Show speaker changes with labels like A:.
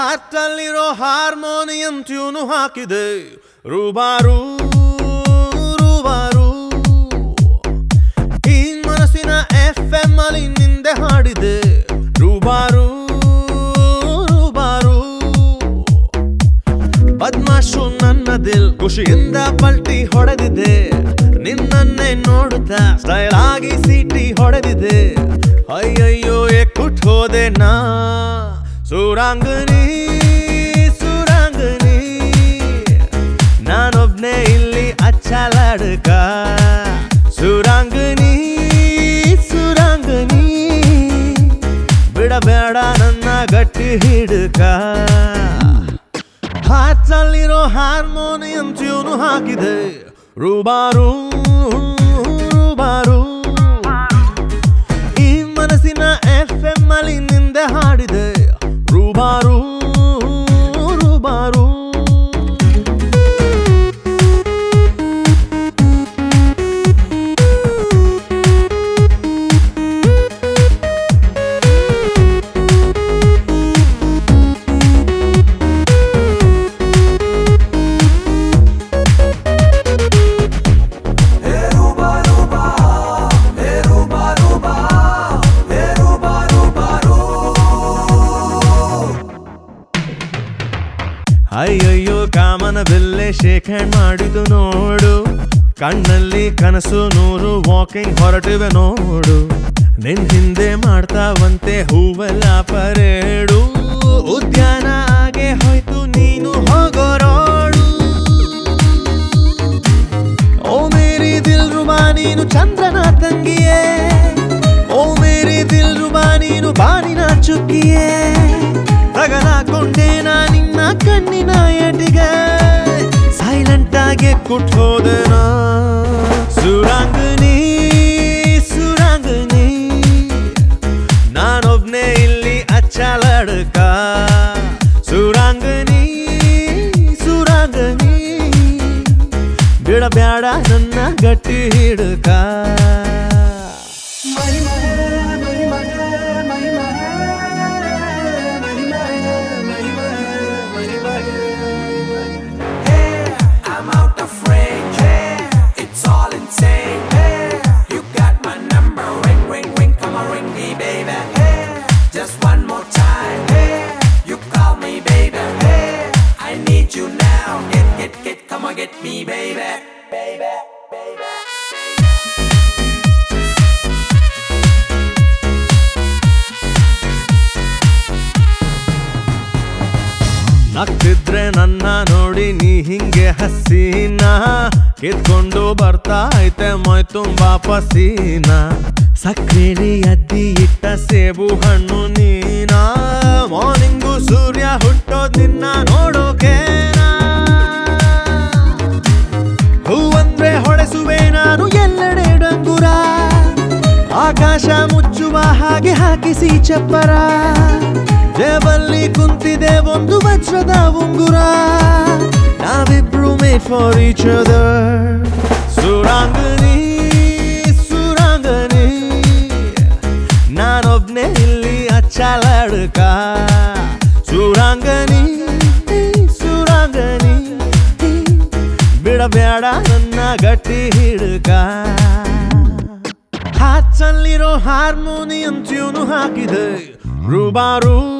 A: ಹಾರ್ಟಲ್ಲಿರೋ harmonium tune ಹಾಕಿದೆ ರೂಬಾರು ರೂಬಾರು ಈ ಮನಸ್ಸಿನ ಎಫ್ ಎಂ ಅಲ್ಲಿ ನಿಂದೆ ಹಾಡಿದೆ ರೂಬಾರು ರೂಬಾರು ಬದ್ಮಾಶು ನನ್ನ ದಿಲ್ ಖುಷಿಯಿಂದ ಪಲ್ಟಿ ಹೊಡೆದಿದೆ ನಿನ್ನನ್ನೇ ನೋಡುತ್ತಾ ಸ್ಟೈಲ್ ಆಗಿ ಸೀಟಿ ಹೊಡೆದಿದೆ ಅಯ್ಯಯ್ಯೋ ಎಕ್ಕುಟ್ ಹೋದೆ ನಾ ಸುರಾಂಗನಿ ಸುರಾಂಗನಿ ನಾನೊಬ್ನೇ ಇಲ್ಲಿ ಅಚ್ಚಲಾಡಕ ಸುರಾಂಗನಿ ಸುರಾಂಗನಿ ಬಿಡಬೇಡ ನನ್ನ ಗಟ್ಟಿ ಹಿಡ್ಕ ಹಾಚಲ್ಲಿರೋ ಹಾರ್ಮೋನಿಯಂ ಟ್ಯೂನು ಹಾಕಿದೆ ರೂಬಾರು ರೂಬಾರು ಈ ಮನಸ್ಸಿನ ಎಫ್ ಎಂ ಅಲ್ಲಿ ನಿಂದೆ ಹಾಡಿದೆ ರೂಬಾರು ರೂಬಾರು ಅಯ್ಯಯ್ಯೋ ಕಾಮನ ಬೆಲ್ಲೆ ಶೇಕ್ ಹ್ಯಾಂಡ್ ಮಾಡಿತು ನೋಡು ಕಣ್ಣಲ್ಲಿ ಕನಸು ನೂರು ವಾಕಿಂಗ್ ಹೊರಟಿವೆ ನೋಡು ನಿನ್ ಹಿಂದೆ ಮಾಡ್ತಾವಂತೆ ಹೂವೆಲ್ಲ ಪರೇಡು ಉದ್ಯಾನ ಆಗೆ ಹೋಯ್ತು ನೀನು ಹೋಗೋ ರೋಡು ಓ ಮೇರಿ ದಿಲ್ ರುಬಾ ನೀನು ಚಂದ್ರನ ತಂಗಿಯೇ ಓ ಮೇರಿ ದಿಲ್ ರುಬಾ ನೀನು ಬಾನಿನ ಚುಕ್ಕಿಯೇ ತಗಲಾಕೊಂಡೆ ನಾ ನಿನ್ನ ಕಣ್ಣಿನ ಎಟಿಗೆ ಸೈಲೆಂಟ್ ಆಗಿ ಕುಟ್ಟೋದನ ಸುರಾಂಗನಿ ಸುರಾಂಗನಿ ನಾನೊಬ್ನೇ ಇಲ್ಲಿ ಅಚ್ಚಲಡ್ಕ ಸುರಾಂಗನಿ ಸುರಾಂಗನಿ ಬಿಡಬ್ಯಾಡ ನನ್ನ ಗಟ್ಟಿ ಹಿಡ್ಕ
B: I'm out of range. It's all insane. You got my number. Ring, ring, ring. Come on, ring me, baby. Just one more time. You call me, baby. I need you now. Get, get, get. Come on, get me, baby. Baby, baby.
A: ನಗ್ತಿದ್ರೆ ನನ್ನ ನೋಡಿ ನೀ ಹಿಂಗೆ ಹಸೀನ ಕಿತ್ಕೊಂಡು ಬರ್ತಾ ಐತೆ ಮೈ ತುಂಬಾ ಪಸೀನ ಸಕ್ರೇಲಿ ಅದ್ದಿ ಇಟ್ಟ ಸೇಬು ಹಣ್ಣು ನೀನ ಮಾರ್ನಿಂಗು ಸೂರ್ಯ ಹುಟ್ಟೋದ್ ನಿನ್ನ ನೋಡೋಕೇನಾ ಹೂವಂದ್ರೆ ಹೊಡೆಸುವೆ ನಾನು ಎಲ್ಲೆಡೆ ಡಂಗುರ ಆಕಾಶ ಮುಚ್ಚುವ ಹಾಗೆ ಹಾಕಿಸಿ ಚಪ್ಪರ ಜೇಬಲ್ಲಿ ಕುಂತಿದೆ ಒಂದು ವಜ್ರದ ಉಂಗುರ ನಾವಿಬ್ರು ಮೇಡ್ ಫಾರ್ ಈಚ್ ಅದರ್ ಸುರಾಂಗನಿ ಸುರಾಂಗನಿ ನಾನೊಬ್ನೇ ಇಲ್ಲಿ ಅಚ್ಚಲಾಡ್ಕ ಸುರಾಂಗನಿ ಸುರಾಂಗನಿ ಬಿಡಬೇಡ ನನ್ನ ಗಟ್ಟಿ ಹಿಡ್ಕ ಹಾಚಲ್ಲಿರೋ ಹಾರ್ಮೋನಿಯಂ ಟ್ಯೂನು ಹಾಕಿದೆ ರೂಬಾರು